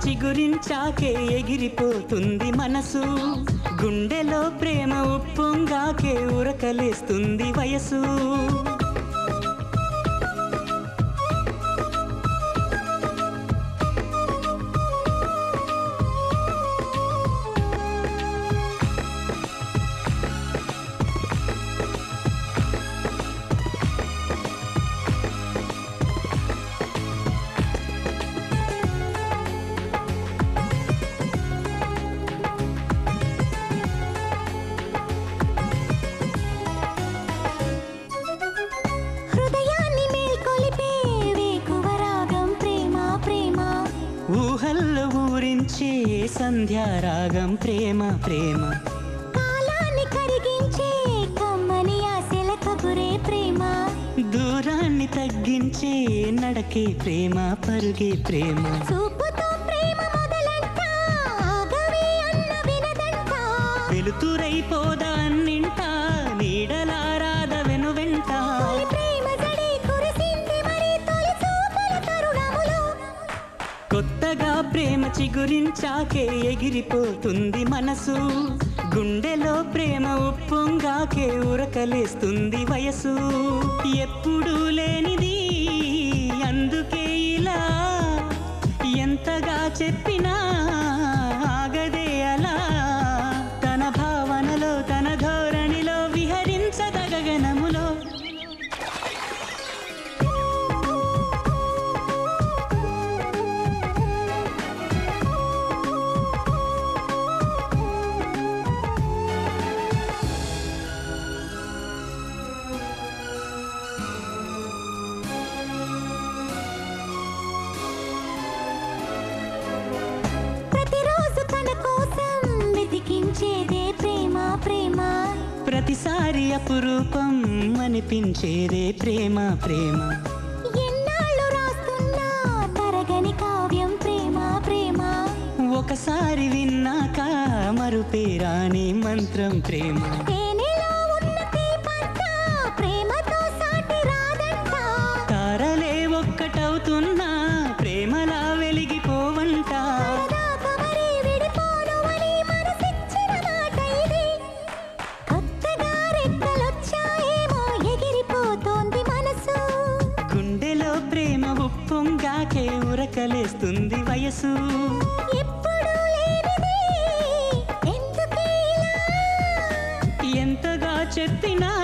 చిగురించాకే ఎగిరిపోతుంది మనసు గుండెలో ప్రేమ ఉప్పొంగాకే ఉరకలేస్తుంది వయసు హృదయాన్ని మేల్కొలిపే వేకువ రాగం ప్రేమ ప్రేమ ఊహల్లో ఊరించే సంధ్యారాగం ప్రేమ ప్రేమ కాలాన్ని కరిగించే కమ్మని ఆశల కబురే ప్రేమ దూరాన్ని తగ్గించే నడకే ప్రేమ పరుగే ప్రేమ చూపుతో ప్రేమ మొదలంట ఆగవే అన్న వినదంట వెలుతురైపోదా అన్నింట నీడలారాద వెను వెంట తొలి ప్రేమ జడి కురిసింది మరి తొలి చూపుల తరుణములో కొత్తగా ప్రేమ చిగురించాకే ఎగిరిపోతుంది మనసు గుండెలో ప్రేమ ఉప్పొంగాకే ఉరకలేస్తుంది వయసు ఎప్పుడూ లేనిది అందుకే ఇలా ఎంతగా చెప్పినా ఆగదే అలా తన భావనలో తన ధోరణిలో విహరించదగగనములో ప్రతిరోజు తన కోసం వెతికించేదే ప్రేమ ప్రేమ ప్రతిసారి అపురూపం అనిపించేదే ప్రేమ ప్రేమ ఎన్నాళ్ళు రాస్తున్నా తరగని కావ్యం ప్రేమ ప్రేమ ఒకసారి విన్నాక మరుపేరాని మంత్రం ప్రేమ తేనెలో ఉన్న తీపంతా ప్రేమతో సాటి రాదంట తారలే ఒక్కటవుతున్నా ప్రేమలా వెలిగిపోవంట సరదాగా మరి విడిపోను అని మనసిచ్చిన మాట ఇది కొత్తగా రెక్కలొచ్చాయేమో ఎగిరిపోతోంది మనసు గుండెలో ప్రేమ ఉప్పొంగాకే ఉరకలేస్తుంది వయసు ఎప్పుడూ లేనిది ఎందుకే ఇలా ఎంతగా చెప్పినా